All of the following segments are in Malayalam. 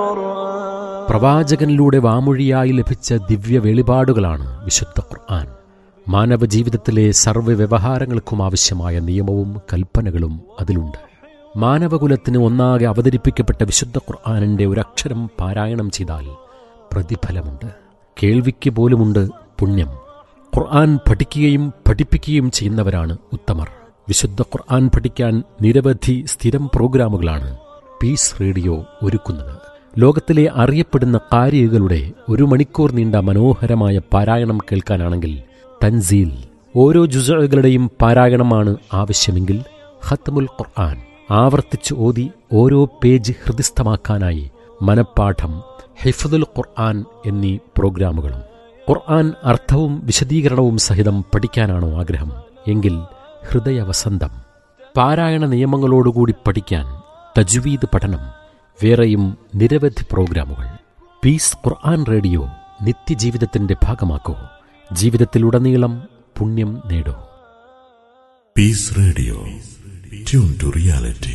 പ്രവാചകനിലൂടെ വാമൊഴിയായി ലഭിച്ച ദിവ്യ വെളിപാടുകളാണ് വിശുദ്ധ ഖുർആൻ മാനവ ജീവിതത്തിലെ സർവ്വ വ്യവഹാരങ്ങൾക്കും ആവശ്യമായ നിയമവും കൽപ്പനകളും അതിലുണ്ട് മാനവകുലത്തിന് ഒന്നാകെ അവതരിപ്പിക്കപ്പെട്ട വിശുദ്ധ ഖുർആാനിന്റെ ഒരക്ഷരം പാരായണം ചെയ്താൽ പ്രതിഫലമുണ്ട് കേൾവിക്ക് പോലുമുണ്ട് പുണ്യം ഖുർആൻ പഠിക്കുകയും പഠിപ്പിക്കുകയും ചെയ്യുന്നവരാണ് ഉത്തമർ വിശുദ്ധ ഖുർആൻ പഠിക്കാൻ നിരവധി സ്ഥിരം പ്രോഗ്രാമുകളാണ് പീസ് റേഡിയോ ഒരുക്കുന്നത് ലോകത്തിലെ അറിയപ്പെടുന്ന കാരികളുടെ ഒരു മണിക്കൂർ നീണ്ട മനോഹരമായ പാരായണം കേൾക്കാനാണെങ്കിൽ തൻസീൽ ഓരോ ജുസകളുടെയും പാരായണമാണ് ആവശ്യമെങ്കിൽ ഖത്മുൽ ഖുർആൻ ആവർത്തിച്ച് ഓതി ഓരോ പേജ് ഹൃദിസ്ഥമാക്കാനായി മനപ്പാഠം ഹിഫദുൽ ഖുർആൻ എന്നീ പ്രോഗ്രാമുകളും ഖുർആൻ അർത്ഥവും വിശദീകരണവും സഹിതം പഠിക്കാനാണോ ആഗ്രഹം എങ്കിൽ ഹൃദയവസന്തം പാരായണ നിയമങ്ങളോടുകൂടി പഠിക്കാൻ തജ്വീദ് പഠനം വേറെയും നിരവധി പ്രോഗ്രാമുകൾ പീസ് ഖുർആൻ റേഡിയോ നിത്യജീവിതത്തിന്റെ ഭാഗമാക്കൂ ജീവിതത്തിലുടനീളം പുണ്യം നേടൂ peace radio tune to reality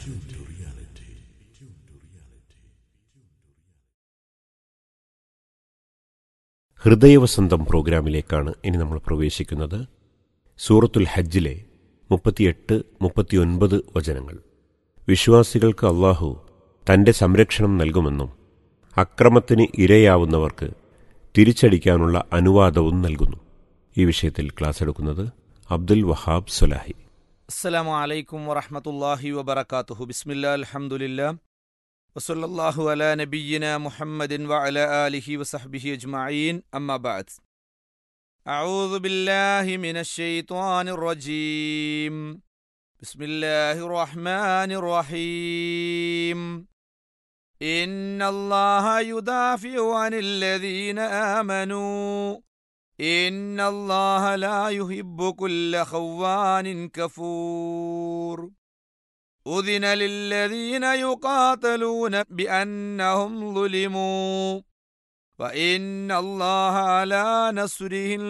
ഹൃദയവസന്തം പ്രോഗ്രാമിലേക്കാണ് ഇനി നമ്മൾ പ്രവേശിക്കുന്നത് സൂറത്തുൽ ഹജ്ജിലെ മുപ്പത്തിയെട്ട് മുപ്പത്തിയൊൻപത് വചനങ്ങൾ വിശ്വാസികൾക്ക് അള്ളാഹു തന്റെ സംരക്ഷണം നൽകുമെന്നും അക്രമത്തിന് ഇരയാവുന്നവർക്ക് തിരിച്ചടിക്കാനുള്ള അനുവാദവും നൽകുന്നു ഈ വിഷയത്തിൽ ക്ലാസ് എടുക്കുന്നത് അബ്ദുൽ വഹാബ് സുലാഹി അസ്സലാമു അലൈക്കും വറഹ്മത്തുള്ളാഹി വബറകാതുഹു ബിസ്മില്ലാ അൽഹംദുലില്ലാ വസല്ലല്ലാഹു അലാ നബിയ്യിന മുഹമ്മദിൻ വഅലാ ആലിഹി വസഹ്ബിഹി അജ്മഈൻ അമ്മാ ബഅദ് أعوذ بالله من الشيطان الرجيم بسم الله الرحمن الرحيم إن الله يدافع عن الذين آمنوا إن الله لا يحب كل خوان كفور أذن للذين يقاتلون بأنهم ظلموا وإن الله على نصرهم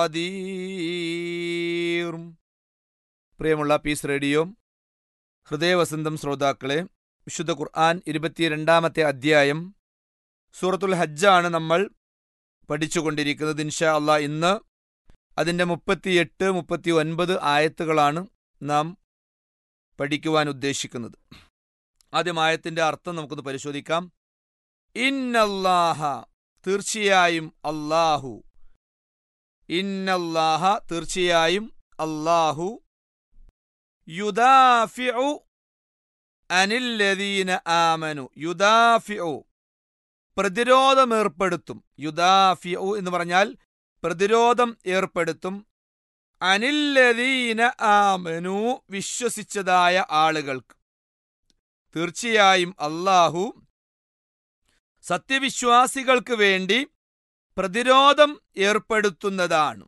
لقدير പ്രിയമുള്ള പീസ് റേഡിയോ ഹൃദയവസന്തം ശ്രോതാക്കളെ വിശുദ്ധ ഖുർആൻ ഇരുപത്തിരണ്ടാമത്തെ അധ്യായം സൂറത്തുൽ ഹജ്ജാണ് നമ്മൾ പഠിച്ചുകൊണ്ടിരിക്കുന്നത് ഇൻഷാ അള്ളാ ഇന്ന് അതിൻ്റെ മുപ്പത്തിയെട്ട് മുപ്പത്തി ഒൻപത് ആയത്തുകളാണ് നാം പഠിക്കുവാൻ ഉദ്ദേശിക്കുന്നത് ആദ്യം ആയത്തിൻ്റെ അർത്ഥം നമുക്കൊന്ന് പരിശോധിക്കാം ഇന്നല്ലാഹ തീർച്ചയായും അല്ലാഹു ഇന്നല്ലാഹ തീർച്ചയായും അല്ലാഹു യുദാഫിഉ അനില്ലദീന ആമനു യുദാഫിഉ പ്രതിരോധം ഏർപ്പെടുത്തും യുദാഫിഉ എന്ന് പറഞ്ഞാൽ പ്രതിരോധം ഏർപ്പെടുത്തും അനില്ലദീന ആമനു വിശ്വസിച്ചതായ ആളുകൾക്ക് തീർച്ചയായും അല്ലാഹു സത്യവിശ്വാസികൾക്ക് വേണ്ടി പ്രതിരോധം ഏർപ്പെടുത്തുന്നതാണ്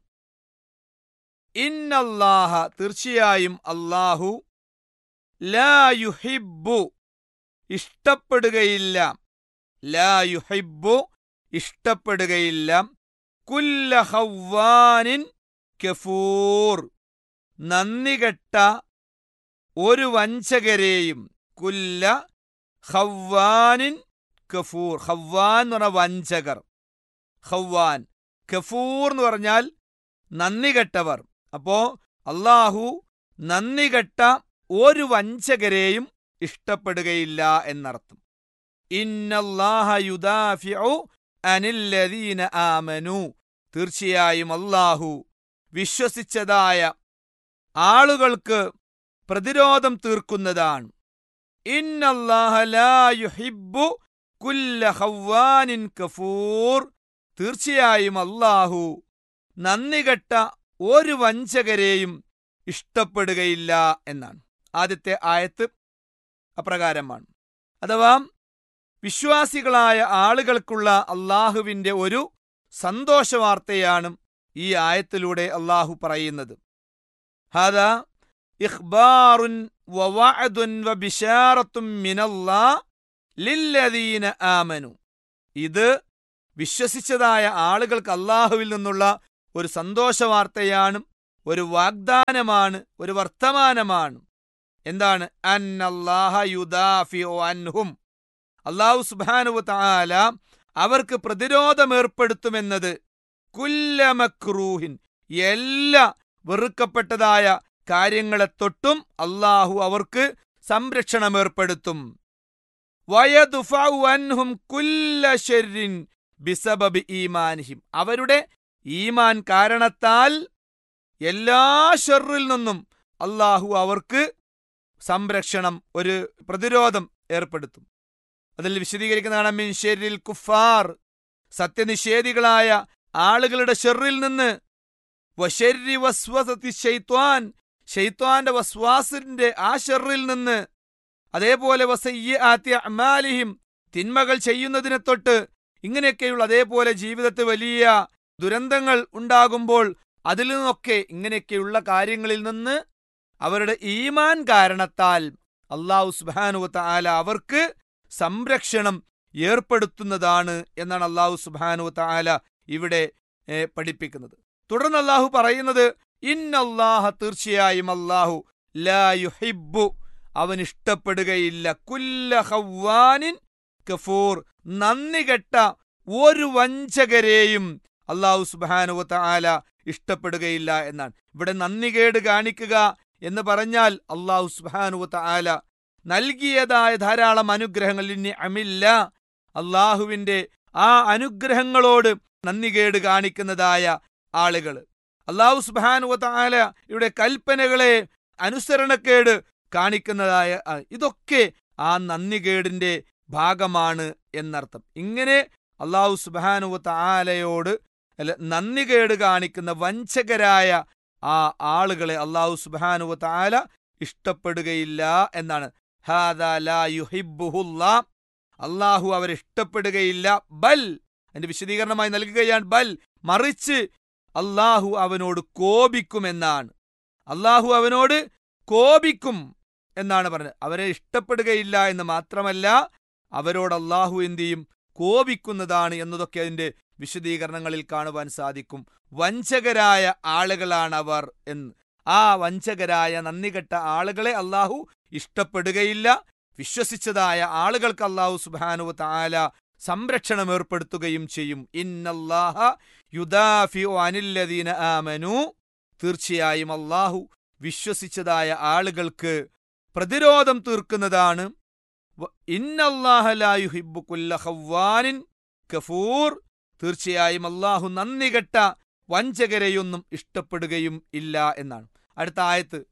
ഇന്നല്ലാഹ തീർച്ചയായും അല്ലാഹു ലാ യുഹിബ്ബു ഇഷ്ടപ്പെടുകയില്ല ലാ യുഹിബ്ബു ഇഷ്ടപ്പെടുകയില്ല കുല്ല ഹവ്വാനിൻ കഫൂർ നന്ദികെട്ട ഒരു വഞ്ചകരെയും കുല്ല ഹവ്വാനിൻ കഫൂർ ഹവ്വാൻ എന്ന് പറഞ്ഞ വഞ്ചകർ ഹവ്വാൻ കഫൂർ എന്ന് പറഞ്ഞാൽ നന്ദികെട്ടവർ അപ്പോ അള്ളാഹു നന്ദികെട്ട ഒരു വഞ്ചകരെയും ഇഷ്ടപ്പെടുകയില്ല എന്നർത്ഥം ഇന്നല്ലാഹ യുദാഫിഉ അനില്ലദീന ആമനു തീർച്ചയായും അല്ലാഹു വിശ്വസിച്ചതായ ആളുകൾക്ക് പ്രതിരോധം തീർക്കുന്നതാണ് ഇന്നല്ലാഹ ലാ യുഹിബ്ബു കുല്ല ഹവ്വാനിൻ കഫൂർ തീർച്ചയായും അല്ലാഹു നന്ദികെട്ട ഒരു വഞ്ചകരെയും ഇഷ്ടപ്പെടുകയില്ല എന്നാണ് ആദ്യത്തെ ആയത്ത് അപ്രകാരമാണ് അഥവാ വിശ്വാസികളായ ആളുകൾക്കുള്ള അള്ളാഹുവിന്റെ ഒരു സന്തോഷവാർത്തയാണ് ഈ ആയത്തിലൂടെ അള്ളാഹു പറയുന്നത് ഹദ ഇഖ്ബാറുൻ വവഅദുൻ വബിശാറത്തും മിനല്ലാ ലില്ലദീന ആമനു ഇത് വിശ്വസിച്ചതായ ആളുകൾക്ക് അള്ളാഹുവിൽ നിന്നുള്ള ഒരു സന്തോഷവാർത്തയാണ് ഒരു വാഗ്ദാനമാണ് ഒരു വർത്തമാനമാണ് എന്താണ് അന്നല്ലാഹ യുദാഫിഉ അൻഹും അള്ളാഹു സുബാനുവ താല അവർക്ക് പ്രതിരോധമേർപ്പെടുത്തുമെന്നത് കുല്ലമക്രൂഹിൻ എല്ലാ വെറുക്കപ്പെട്ടതായ കാര്യങ്ങളെ തൊട്ടും അള്ളാഹു അവർക്ക് സംരക്ഷണമേർപ്പെടുത്തും വയദുഫഉ അൻഹും കുല്ല ശർരിൻ ബിസബബി ഈമാനിഹിം അവരുടെ ഈമാൻ കാരണത്താൽ എല്ലാ ഷെറിൽ നിന്നും അള്ളാഹു അവർക്ക് സംരക്ഷണം ഒരു പ്രതിരോധം ഏർപ്പെടുത്തും അതിൽ വിശദീകരിക്കുന്നതാണ് മിൻ ഷെരിൽ കുഫാർ സത്യനിഷേധികളായ ആളുകളുടെ ഷെറിൽ നിന്ന് വശരി വസ്വസത്തി ഷെയ്ത്വാൻ ഷെയ്ത്വാന്റെ വസ്വാസിന്റെ ആ ഷെറിൽ നിന്ന് അതേപോലെ വസയ്യ ആത്യ അമാലിഹിം തിന്മകൾ ചെയ്യുന്നതിനെ തൊട്ട് ഇങ്ങനെയൊക്കെയുള്ള അതേപോലെ ജീവിതത്തിൽ വലിയ ദുരന്തങ്ങൾ ഉണ്ടാകുമ്പോൾ അതിൽ നിന്നൊക്കെ ഇങ്ങനെയൊക്കെയുള്ള കാര്യങ്ങളിൽ നിന്ന് അവരുടെ ഈമാൻ കാരണത്താൽ അള്ളാഹു സുബാനുവത്ത ആല അവർക്ക് സംരക്ഷണം ഏർപ്പെടുത്തുന്നതാണ് എന്നാണ് അള്ളാഹു സുബാനുവത്ത ആല ഇവിടെ ഏ, പഠിപ്പിക്കുന്നത് തുടർന്ന് അള്ളാഹു പറയുന്നത് ഇന്നല്ലാഹ തീർച്ചയായും അള്ളാഹു ലാ യുഹിബ്ബു അവൻ ഇഷ്ടപ്പെടുകയില്ല കുല്ല ഹവ്വാനിൻ കഫൂർ നന്ദി കെട്ട ഒരു വഞ്ചകരെയും അള്ളാഹു സുബാനുവത്ത ആല ഇഷ്ടപ്പെടുകയില്ല എന്നാണ് ഇവിടെ നന്ദികേട് കാണിക്കുക എന്ന് പറഞ്ഞാൽ അള്ളാഹു സുബാനുവത്ത ആല നൽകിയതായ ധാരാളം അനുഗ്രഹങ്ങൾ ഇനി അമില്ല അള്ളാഹുവിന്റെ ആ അനുഗ്രഹങ്ങളോട് നന്ദികേട് കാണിക്കുന്നതായ ആളുകൾ അള്ളാഹു സുബാനുവത്ത ആല ഇവിടെ കൽപ്പനകളെ അനുസരണക്കേട് കാണിക്കുന്നതായ ആ, ഇതൊക്കെ ആ നന്ദികേടിന്റെ ഭാഗമാണ് എന്നർത്ഥം ഇങ്ങനെ അള്ളാഹു സുബാനുവത്ത ആലയോട് അല്ല നന്ദികേട് കാണിക്കുന്ന വഞ്ചകരായ ആ ആളുകളെ അള്ളാഹു സുബാനുവത്ത ആല ഇഷ്ടപ്പെടുകയില്ല എന്നാണ് ഹാദാ ലാ യുഹിബ്ബുഹുല്ലാ. അള്ളാഹു അവരെ ഇഷ്ടപ്പെടുകയില്ല ബൽ അതിന്റെ വിശദീകരണമായി നൽകുകയാണ് ബൽ മറിച്ച് അള്ളാഹു അവനോട് കോപിക്കുമെന്നാണ് അള്ളാഹു അവനോട് കോപിക്കും എന്നാണ് പറഞ്ഞത് അവരെ ഇഷ്ടപ്പെടുകയില്ല എന്ന് മാത്രമല്ല അവരോട് അള്ളാഹു എന്ത് ചെയ്യും കോപിക്കുന്നതാണ് എന്നതൊക്കെ അതിന്റെ വിശദീകരണങ്ങളിൽ കാണുവാൻ സാധിക്കും വഞ്ചകരായ ആളുകളാണ് അവർ എന്ന് ആ വഞ്ചകരായ നന്ദികെട്ട ആളുകളെ അള്ളാഹു ഇഷ്ടപ്പെടുകയില്ല വിശ്വസിച്ചതായ ആളുകൾക്ക് അള്ളാഹു സുബാനു താല സംരക്ഷണം ഏർപ്പെടുത്തുകയും ചെയ്യും ഇന്നല്ലാഹ യുദാഫി അനില്ലദീന ആമനു തീർച്ചയായും അള്ളാഹു വിശ്വസിച്ചതായ ആളുകൾക്ക് പ്രതിരോധം തീർക്കുന്നതാണ് വ- ഇന്നല്ലാഹ ലാ യുഹിബ്ബു കുല്ല ഖവ്വാനിൻ കഫൂർ തീർച്ചയായും അള്ളാഹു നന്ദി കെട്ട വഞ്ചകരെയൊന്നും ഇഷ്ടപ്പെടുകയും ഇല്ല എന്നാണ് അടുത്ത ആയത്ത്